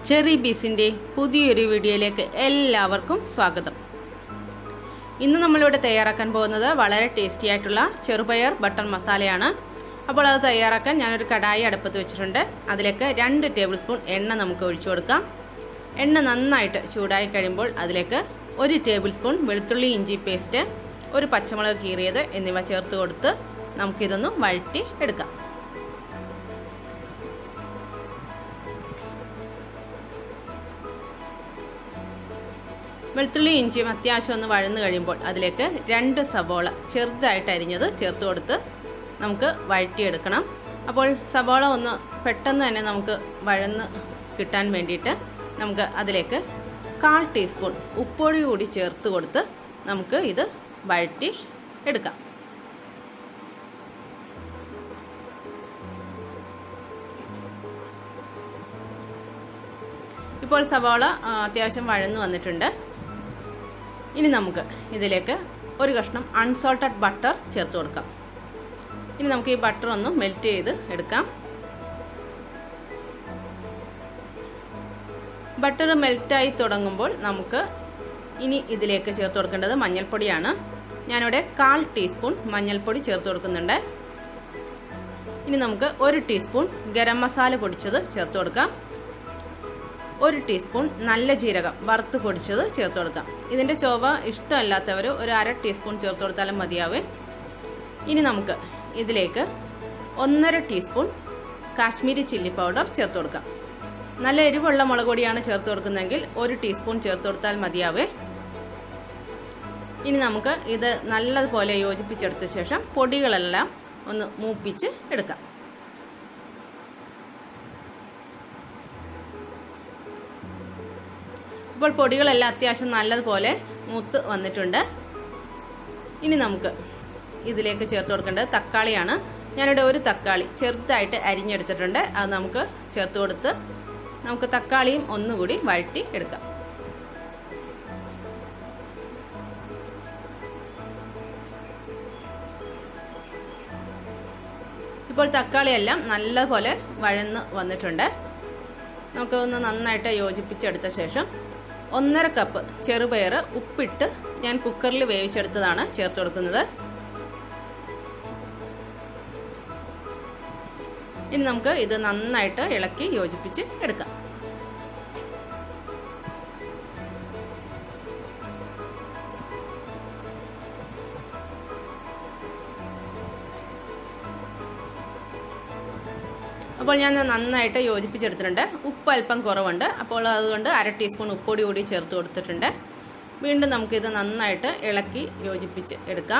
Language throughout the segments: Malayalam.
ചെറി ബീസിൻ്റെ പുതിയൊരു വീഡിയോയിലേക്ക് എല്ലാവർക്കും സ്വാഗതം ഇന്ന് നമ്മളിവിടെ തയ്യാറാക്കാൻ പോകുന്നത് വളരെ ടേസ്റ്റി ആയിട്ടുള്ള ചെറുപയർ ബട്ടർ മസാലയാണ് അപ്പോൾ അത് തയ്യാറാക്കാൻ ഞാനൊരു കടായി അടുപ്പത്ത് വെച്ചിട്ടുണ്ട് അതിലേക്ക് രണ്ട് ടേബിൾ സ്പൂൺ എണ്ണ നമുക്ക് ഒഴിച്ചു കൊടുക്കാം എണ്ണ നന്നായിട്ട് ചൂടായി കഴിയുമ്പോൾ അതിലേക്ക് ഒരു ടേബിൾ സ്പൂൺ വെളുത്തുള്ളി ഇഞ്ചി പേസ്റ്റ് ഒരു പച്ചമുളക് കീറിയത് എന്നിവ ചേർത്ത് കൊടുത്ത് നമുക്കിതൊന്ന് വഴറ്റി എടുക്കാം വെളുത്തുള്ളി ഇഞ്ചിയും അത്യാവശ്യം ഒന്ന് വഴന്നു കഴിയുമ്പോൾ അതിലേക്ക് രണ്ട് സബോള ചെറുതായിട്ട് അരിഞ്ഞത് ചേർത്ത് കൊടുത്ത് നമുക്ക് വഴറ്റിയെടുക്കണം അപ്പോൾ സബോള ഒന്ന് പെട്ടെന്ന് തന്നെ നമുക്ക് വഴന്ന് കിട്ടാൻ വേണ്ടിയിട്ട് നമുക്ക് അതിലേക്ക് കാൽ ടീസ്പൂൺ ഉപ്പൊടി കൂടി ചേർത്ത് കൊടുത്ത് നമുക്ക് ഇത് വഴറ്റി എടുക്കാം ഇപ്പോൾ സവാള അത്യാവശ്യം വഴന്നു വന്നിട്ടുണ്ട് ഇനി നമുക്ക് ഇതിലേക്ക് ഒരു കഷ്ണം അൺസോൾട്ടഡ് ബട്ടർ ചേർത്ത് കൊടുക്കാം ഇനി നമുക്ക് ഈ ബട്ടർ ഒന്ന് മെൽറ്റ് ചെയ്ത് എടുക്കാം ബട്ടർ മെൽറ്റായി തുടങ്ങുമ്പോൾ നമുക്ക് ഇനി ഇതിലേക്ക് ചേർത്ത് കൊടുക്കേണ്ടത് മഞ്ഞൾപ്പൊടിയാണ് ഞാനിവിടെ കാൽ ടീസ്പൂൺ മഞ്ഞൾപ്പൊടി ചേർത്ത് കൊടുക്കുന്നുണ്ട് ഇനി നമുക്ക് ഒരു ടീസ്പൂൺ ഗരം മസാല പൊടിച്ചത് ചേർത്ത് കൊടുക്കാം ഒരു ടീസ്പൂൺ നല്ല ജീരകം വറുത്ത് പൊടിച്ചത് ചേർത്ത് കൊടുക്കാം ഇതിൻ്റെ ചൊവ്വ ഇഷ്ടമല്ലാത്തവർ ഒരു അര ടീസ്പൂൺ ചേർത്ത് കൊടുത്താലും മതിയാവേ ഇനി നമുക്ക് ഇതിലേക്ക് ഒന്നര ടീസ്പൂൺ കാശ്മീരി ചില്ലി പൗഡർ ചേർത്ത് കൊടുക്കാം നല്ല എരിവുള്ള മുളക് പൊടിയാണ് ചേർത്ത് കൊടുക്കുന്നതെങ്കിൽ ഒരു ടീസ്പൂൺ ചേർത്ത് കൊടുത്താൽ മതിയാവേ ഇനി നമുക്ക് ഇത് നല്ലതുപോലെ യോജിപ്പിച്ചെടുത്ത ശേഷം പൊടികളെല്ലാം ഒന്ന് മൂപ്പിച്ച് എടുക്കാം ഇപ്പോൾ പൊടികളെല്ലാം അത്യാവശ്യം നല്ലതുപോലെ മൂത്ത് വന്നിട്ടുണ്ട് ഇനി നമുക്ക് ഇതിലേക്ക് ചേർത്ത് കൊടുക്കേണ്ടത് തക്കാളിയാണ് ഞാനിവിടെ ഒരു തക്കാളി ചെറുതായിട്ട് അരിഞ്ഞെടുത്തിട്ടുണ്ട് അത് നമുക്ക് ചേർത്ത് കൊടുത്ത് നമുക്ക് തക്കാളിയും ഒന്നുകൂടി വഴറ്റി എടുക്കാം ഇപ്പോൾ തക്കാളിയെല്ലാം നല്ലപോലെ വഴന്ന് വന്നിട്ടുണ്ട് നമുക്ക് ഒന്ന് നന്നായിട്ട് യോജിപ്പിച്ചെടുത്ത ശേഷം ഒന്നര കപ്പ് ചെറുപയർ ഉപ്പിട്ട് ഞാൻ കുക്കറിൽ വേവിച്ചെടുത്തതാണ് ചേർത്ത് കൊടുക്കുന്നത് ഇനി നമുക്ക് ഇത് നന്നായിട്ട് ഇളക്കി യോജിപ്പിച്ച് എടുക്കാം അപ്പോൾ ഞാൻ നന്നായിട്ട് യോജിപ്പിച്ചെടുത്തിട്ടുണ്ട് ഉപ്പ് അല്പം കുറവുണ്ട് അപ്പോൾ അതുകൊണ്ട് അര ടീസ്പൂൺ ഉപ്പൊടി കൂടി ചേർത്ത് കൊടുത്തിട്ടുണ്ട് വീണ്ടും നമുക്കിത് നന്നായിട്ട് ഇളക്കി യോജിപ്പിച്ച് എടുക്കാം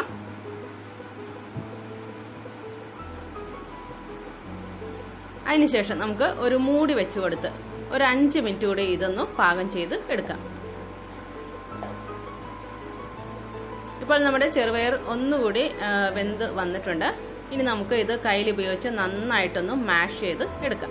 അതിനുശേഷം നമുക്ക് ഒരു മൂടി വെച്ച് കൊടുത്ത് ഒരു അഞ്ച് മിനിറ്റ് കൂടി ഇതൊന്ന് പാകം ചെയ്ത് എടുക്കാം ഇപ്പോൾ നമ്മുടെ ചെറുപയർ ഒന്നുകൂടി വെന്ത് വന്നിട്ടുണ്ട് ഇനി നമുക്ക് ഇത് കയ്യിൽ ഉപയോഗിച്ച് നന്നായിട്ടൊന്ന് മാഷ് ചെയ്ത് എടുക്കാം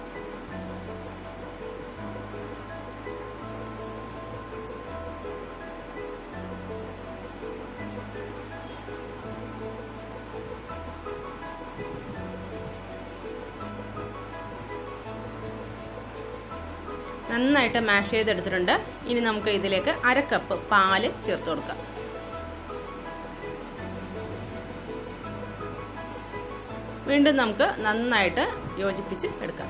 നന്നായിട്ട് മാഷ് ചെയ്തെടുത്തിട്ടുണ്ട് ഇനി നമുക്ക് ഇതിലേക്ക് അര കപ്പ് പാല് ചേർത്ത് കൊടുക്കാം വീണ്ടും നമുക്ക് നന്നായിട്ട് യോജിപ്പിച്ച് എടുക്കാം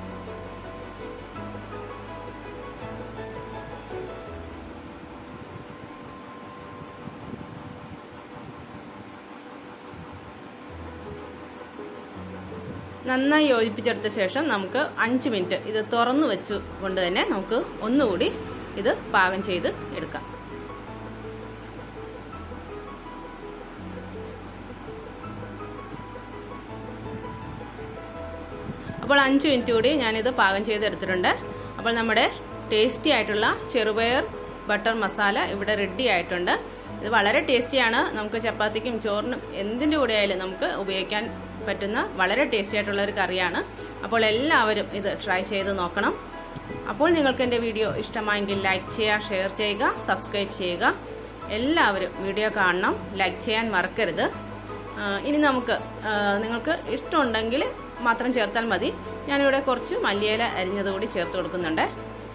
നന്നായി യോജിപ്പിച്ചെടുത്ത ശേഷം നമുക്ക് അഞ്ച് മിനിറ്റ് ഇത് തുറന്നു വെച്ച് കൊണ്ട് തന്നെ നമുക്ക് ഒന്നുകൂടി ഇത് പാകം ചെയ്ത് എടുക്കാം അപ്പോൾ അഞ്ച് മിനിറ്റ് കൂടി ഞാനിത് പാകം ചെയ്തെടുത്തിട്ടുണ്ട് അപ്പോൾ നമ്മുടെ ടേസ്റ്റി ആയിട്ടുള്ള ചെറുപയർ ബട്ടർ മസാല ഇവിടെ റെഡി ആയിട്ടുണ്ട് ഇത് വളരെ ടേസ്റ്റിയാണ് നമുക്ക് ചപ്പാത്തിക്കും ചോറിനും എന്തിൻ്റെ കൂടെ ആയാലും നമുക്ക് ഉപയോഗിക്കാൻ പറ്റുന്ന വളരെ ടേസ്റ്റി ആയിട്ടുള്ള ഒരു കറിയാണ് അപ്പോൾ എല്ലാവരും ഇത് ട്രൈ ചെയ്ത് നോക്കണം അപ്പോൾ നിങ്ങൾക്ക് എൻ്റെ വീഡിയോ ഇഷ്ടമായെങ്കിൽ ലൈക്ക് ചെയ്യുക ഷെയർ ചെയ്യുക സബ്സ്ക്രൈബ് ചെയ്യുക എല്ലാവരും വീഡിയോ കാണണം ലൈക്ക് ചെയ്യാൻ മറക്കരുത് ഇനി നമുക്ക് നിങ്ങൾക്ക് ഇഷ്ടമുണ്ടെങ്കിൽ മാത്രം ചേർത്താൽ മതി ഞാനിവിടെ കുറച്ച് മല്ലിയില അരിഞ്ഞത് കൂടി ചേർത്ത് കൊടുക്കുന്നുണ്ട്